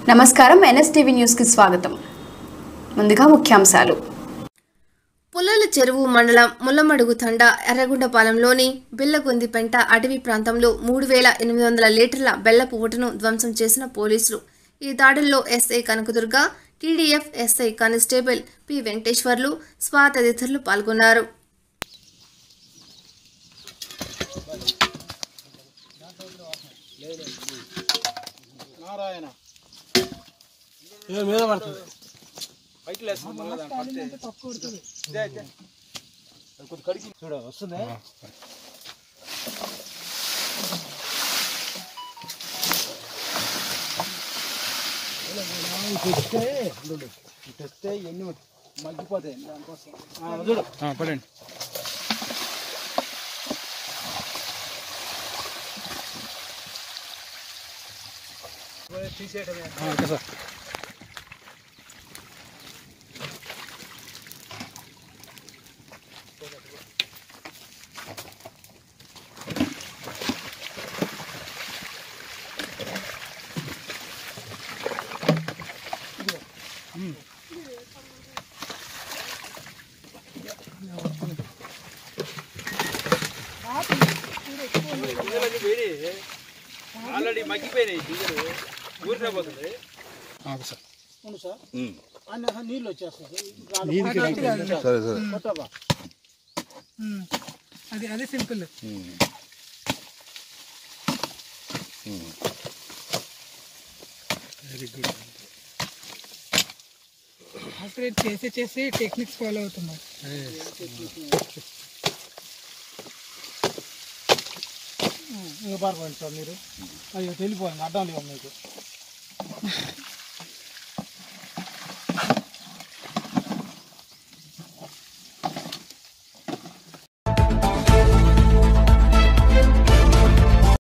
నమస్కారం ఎన్ఎస్టీవీ న్యూస్కి స్వాగతం ముందుగా ముఖ్యాంశాలు పుల్లల చెరువు మండలం ముల్లమడుగు తండ ఎర్రగుంటపాలెంలోని బిల్లగొందిపెంట అటవీ ప్రాంతంలో మూడు వేల ఎనిమిది వందల లీటర్ల బెల్లపు ఊటను ధ్వంసం చేసిన పోలీసులు ఈ దాడుల్లో SI Kanakadurga TDF SI constable P Venkateswarlu స్వా తదితరులు పాల్గొన్నారు నారాయణ మీద పడుతుంది పైకి లేస్తుంది మళ్ళీ దాని పడితే ఇదే, ఇదే. అది కొద్ది కడిగి చూడ వస్తుంది తెస్తే ఉండు. ఇటు తెస్తే ఎన్ని మగ్గిపోతాయి దానికోసం ఆ, చూడు పడండి తీసేయటమే సార్ ఆల్రెడీ మగ్గిపోయినాయి డీజిల్ ఊరినే పోతుంది అవును సార్ అన్న నీళ్ళు వచ్చేస్తుంది సరే సరే కొట్టబా అది అదే సింపుల్ వెరీ గుడ్ ఆపరేట్ చేసి చేసి టెక్నిక్స్ ఫాలో అవుతున్నారు ఇంకా పారిపోయింది సార్ మీరు అయ్యో తెలిపోయింది అడ్డం లేవు మీకు